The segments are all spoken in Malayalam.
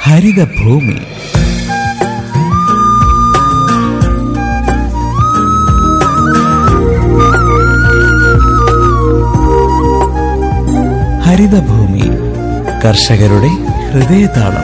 ഹരിതഭൂമി ഹരിതഭൂമി കർഷകരുടെ ഹൃദയതാളം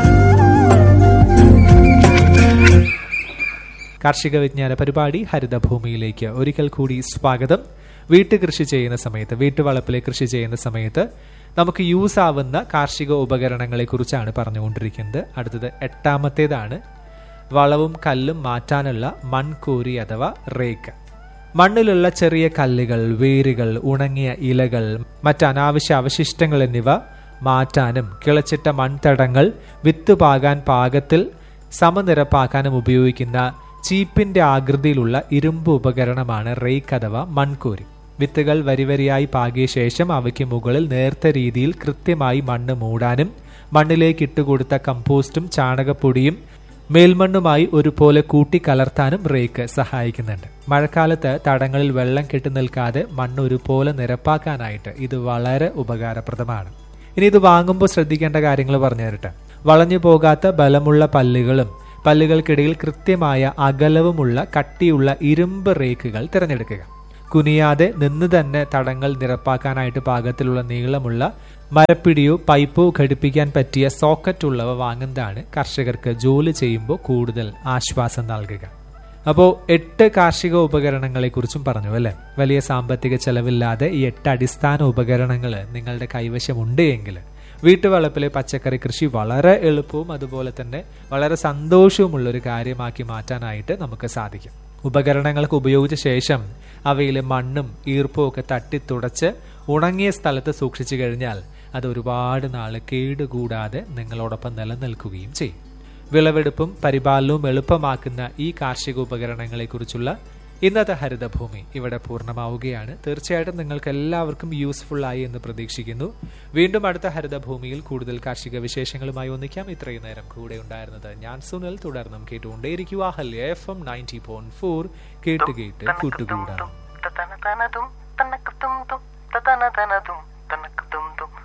കാർഷിക വിജ്ഞാന പരിപാടി ഹരിതഭൂമിയിലേക്ക് ഒരിക്കൽ കൂടി സ്വാഗതം വീട്ടുകൃഷി ചെയ്യുന്ന സമയത്ത് വീട്ടുവളപ്പിലെ കൃഷി ചെയ്യുന്ന സമയത്ത് നമുക്ക് യൂസ് ആവുന്ന കാർഷിക ഉപകരണങ്ങളെ കുറിച്ചാണ് പറഞ്ഞുകൊണ്ടിരിക്കുന്നത് അടുത്തത് എട്ടാമത്തേതാണ് വളവും കല്ലും മാറ്റാനുള്ള മൺകൂരി അഥവാ റേക്ക് മണ്ണിലുള്ള ചെറിയ കല്ലുകൾ വേരുകൾ ഉണങ്ങിയ ഇലകൾ മറ്റ് അനാവശ്യ അവശിഷ്ടങ്ങൾ എന്നിവ മാറ്റാനും കിളച്ചിട്ട മൺതടങ്ങൾ വിത്ത് പാകാൻ പാകത്തിൽ സമനിരപ്പാക്കാനും ഉപയോഗിക്കുന്ന ചീപ്പിന്റെ ആകൃതിയിലുള്ള ഇരുമ്പ് ഉപകരണമാണ് റേക്ക് അഥവാ മൺകൂരി വിത്തുകൾ വരിവരിയായി പാകിയ ശേഷം അവയ്ക്ക് മുകളിൽ നേർത്ത രീതിയിൽ കൃത്യമായി മണ്ണ് മൂടാനും മണ്ണിലേക്ക് ഇട്ടുകൊടുത്ത കമ്പോസ്റ്റും ചാണകപ്പൊടിയും മേൽമണ്ണുമായി ഒരുപോലെ കൂട്ടിക്കലർത്താനും റേക്ക് സഹായിക്കുന്നുണ്ട് മഴക്കാലത്ത് തടങ്ങളിൽ വെള്ളം കെട്ടി നിൽക്കാതെ മണ്ണ് ഒരുപോലെ നിരപ്പാക്കാനായിട്ട് ഇത് വളരെ ഉപകാരപ്രദമാണ് ഇനി ഇത് വാങ്ങുമ്പോൾ ശ്രദ്ധിക്കേണ്ട കാര്യങ്ങൾ പറഞ്ഞു തരട്ടെ വളഞ്ഞു പോകാത്ത ബലമുള്ള പല്ലുകളും പല്ലുകൾക്കിടയിൽ കൃത്യമായ അകലവുമുള്ള കട്ടിയുള്ള ഇരുമ്പ് റേക്കുകൾ തിരഞ്ഞെടുക്കുക കുനിയാതെ നിന്ന് തന്നെ തടങ്ങൾ നിരപ്പാക്കാനായിട്ട് പാകത്തിലുള്ള നീളമുള്ള മരപ്പിടിയോ പൈപ്പോ ഘടിപ്പിക്കാൻ പറ്റിയ സോക്കറ്റ് ഉള്ളവ വാങ്ങുന്നതാണ് കർഷകർക്ക് ജോലി ചെയ്യുമ്പോൾ കൂടുതൽ ആശ്വാസം നൽകുക അപ്പോൾ എട്ട് കാർഷിക ഉപകരണങ്ങളെ കുറിച്ചും പറഞ്ഞു അല്ലെ വലിയ സാമ്പത്തിക ചെലവില്ലാതെ ഈ എട്ട് അടിസ്ഥാന ഉപകരണങ്ങൾ നിങ്ങളുടെ കൈവശമുണ്ട് എങ്കിൽ വീട്ടുവളപ്പിലെ പച്ചക്കറി കൃഷി വളരെ എളുപ്പവും അതുപോലെ തന്നെ വളരെ സന്തോഷവുമുള്ള ഒരു കാര്യമാക്കി മാറ്റാനായിട്ട് നമുക്ക് സാധിക്കും ഉപകരണങ്ങൾക്ക് ഉപയോഗിച്ച ശേഷം അവയിലെ മണ്ണും ഈർപ്പവും ഒക്കെ തട്ടി തുടച്ച് ഉണങ്ങിയ സ്ഥലത്ത് സൂക്ഷിച്ചു കഴിഞ്ഞാൽ അത് ഒരുപാട് നാള് കേടുകൂടാതെ നിങ്ങളോടൊപ്പം നിലനിൽക്കുകയും ചെയ്യും വിളവെടുപ്പും പരിപാലനവും എളുപ്പമാക്കുന്ന ഈ കാർഷിക ഉപകരണങ്ങളെക്കുറിച്ചുള്ള ഇന്നത്തെ ഹരിതഭൂമി ഇവിടെ പൂർണ്ണമാവുകയാണ് തീർച്ചയായിട്ടും നിങ്ങൾക്ക് എല്ലാവർക്കും യൂസ്ഫുൾ ആയി എന്ന് പ്രതീക്ഷിക്കുന്നു വീണ്ടും അടുത്ത ഹരിതഭൂമിയിൽ കൂടുതൽ കാർഷിക വിശേഷങ്ങളുമായി ഒന്നിക്കാം ഇത്രയും നേരം കൂടെ ഉണ്ടായിരുന്നത് ഞാൻ സുനിൽ തുടർന്നും കേട്ടുകൊണ്ടേയിരിക്കുക ഹല്യ F M ninety point four കേട്ട് കേട്ട് കൂട്ടുകൂടാം തനതനതും തനക്കത്തും തും തനതനതും